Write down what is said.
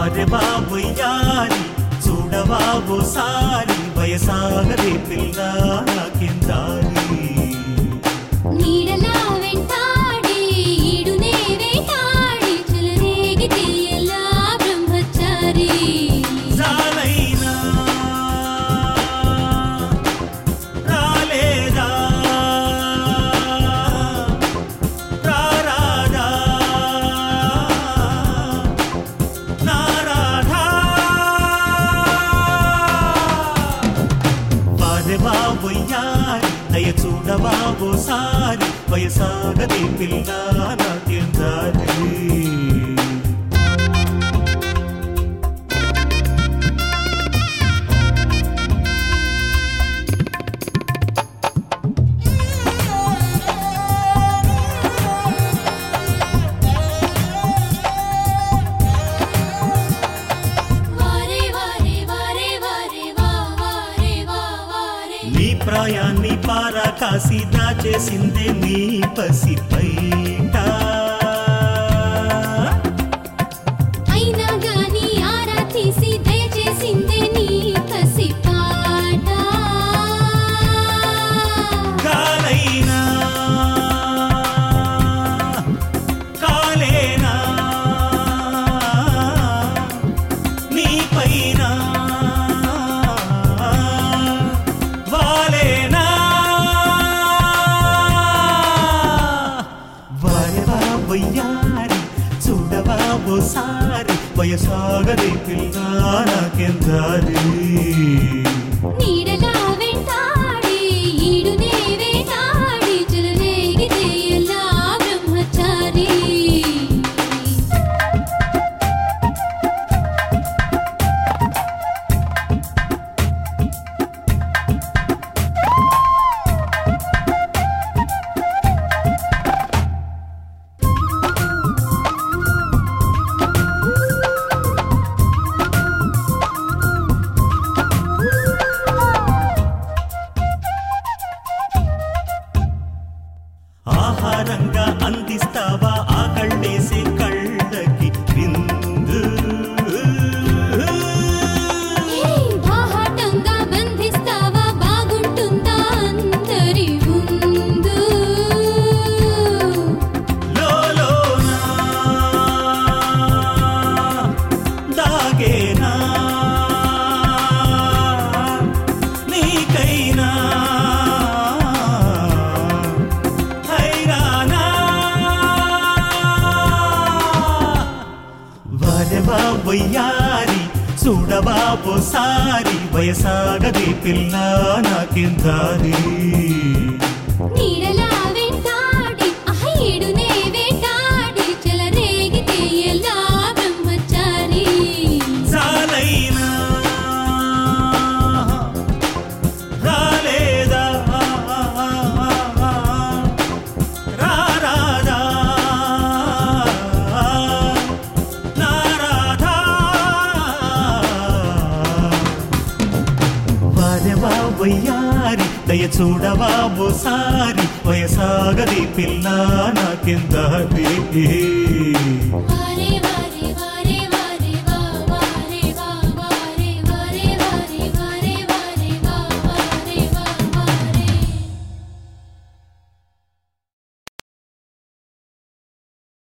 వారె బాబుయ్యారి చూడవాబో సారి వయసాగదే పిల్ల నాకెందారి నీడలా వెంటాడి ఈడునే వేటాడి చెలరేగితే ఎలా బ్రహ్మచారి జాలైనా రాలేదా రారాదా నారాధా వారె బాబుయ్యారి దయ చూడబాబో సారి వయసాగదే పిల్ల నాకెందారి వారే వారే వారే వారే వా వారే వా వారే నీ ప్రాయాన్ని పారా కాసి దాచేసిందే నీ పసి పైట అయినా గాని ఆరా తీసి దయచేసిందే నీ కసి పాట కాలైనా కాలేనా నీ పైన వాలేనా వరవా వయ్యారి చూడవాబో సారి వయసాగదే పిల్ల నాకెందారి నీడలా వెంటాడి ఈడునే వేటాడి చెలరేగితే ఎలా బ్రహ్మచారి ఆహారంగా అందిస్తావా ఆకళ్ళేసే కళ్ళకి విందు బాహాటంగా బంధిస్తావా బాగుంటుందా అందరి ముందు లోలోనా దాగేనా నీకైనా హైరానా వరవా వయ్యారి చూడబాబో సారి వయసాగదే పిల్ల నాకెందారి నీడలా వెంటాడి అహేడునే వేటాడి చెలరేగితే ఎలా బ్రహ్మచారి చాలైనా రాలేదా రారాదా నారాధా వారెవా వయ్యారి దయ చూడవాబో సారి వయసాగది పిల్ల నాకెందారి వారే వారే వారే